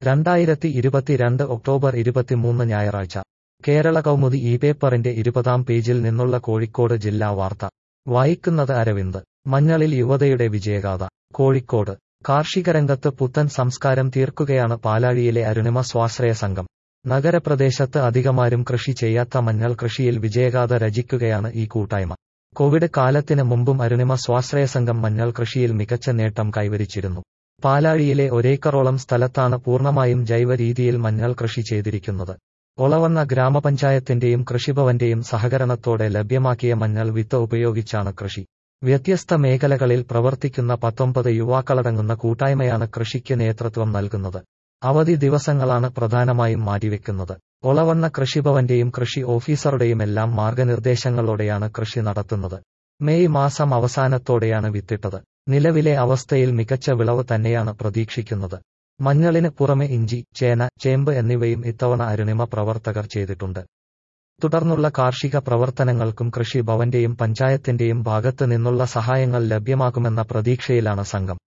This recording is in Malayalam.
രണ്ടായിരത്തി ഇരുപത്തിരണ്ട് ഒക്ടോബർ ഇരുപത്തിമൂന്ന് ഞായറാഴ്ച കേരള കൗമുദി ഈ പേപ്പറിന്റെ ഇരുപതാം പേജിൽ നിന്നുള്ള കോഴിക്കോട് ജില്ലാ വാർത്ത വായിക്കുന്നത് അരവിന്ദ് മഞ്ഞളിൽ യുവതയുടെ വിജയഗാഥ കോഴിക്കോട് കാർഷിക രംഗത്ത് പുത്തൻ സംസ്കാരം തീർക്കുകയാണ് പാലാഴിയിലെ അരുണിമ സ്വാശ്രയ സംഘം നഗരപ്രദേശത്ത് അധികമാരും കൃഷി ചെയ്യാത്ത മഞ്ഞൾ കൃഷിയിൽ വിജയഗാഥ രചിക്കുകയാണ് ഈ കൂട്ടായ്മ കോവിഡ് കാലത്തിന് മുമ്പും അരുണിമ സ്വാശ്രയ സംഘം മഞ്ഞൾ കൃഷിയിൽ മികച്ച നേട്ടം കൈവരിച്ചിരുന്നു പാലാഴിയിലെ ഒരേക്കറോളം സ്ഥലത്താണ് പൂർണ്ണമായും ജൈവ രീതിയിൽ മഞ്ഞൾ കൃഷി ചെയ്തിരിക്കുന്നത് ഒളവണ്ണ ഗ്രാമപഞ്ചായത്തിന്റെയും കൃഷിഭവന്റെയും സഹകരണത്തോടെ ലഭ്യമാക്കിയ മഞ്ഞൾ വിത്ത് ഉപയോഗിച്ചാണ് കൃഷി വ്യത്യസ്ത മേഖലകളിൽ പ്രവർത്തിക്കുന്ന പത്തൊമ്പത് യുവാക്കളടങ്ങുന്ന കൂട്ടായ്മയാണ് കൃഷിക്ക് നേതൃത്വം നൽകുന്നത് അവധി ദിവസങ്ങളാണ് പ്രധാനമായും മാറ്റിവെക്കുന്നത് ഒളവണ്ണ കൃഷിഭവന്റെയും കൃഷി ഓഫീസറുടെയുമെല്ലാം മാർഗനിർദ്ദേശങ്ങളോടെയാണ് കൃഷി നടത്തുന്നത് മെയ് മാസം അവസാനത്തോടെയാണ് വിത്തിട്ടത് നിലവിലെ അവസ്ഥയിൽ മികച്ച വിളവ് തന്നെയാണ് പ്രതീക്ഷിക്കുന്നത് മഞ്ഞളിന് പുറമെ ഇഞ്ചി ചേന ചേമ്പ് എന്നിവയും ഇത്തവണ അരുണിമ പ്രവർത്തകർ ചെയ്തിട്ടുണ്ട് തുടർന്നുള്ള കാർഷിക പ്രവർത്തനങ്ങൾക്കും കൃഷി ഭവന്റെയും പഞ്ചായത്തിന്റെയും ഭാഗത്ത് നിന്നുള്ള സഹായങ്ങൾ ലഭ്യമാക്കുമെന്ന പ്രതീക്ഷയിലാണ് സംഘം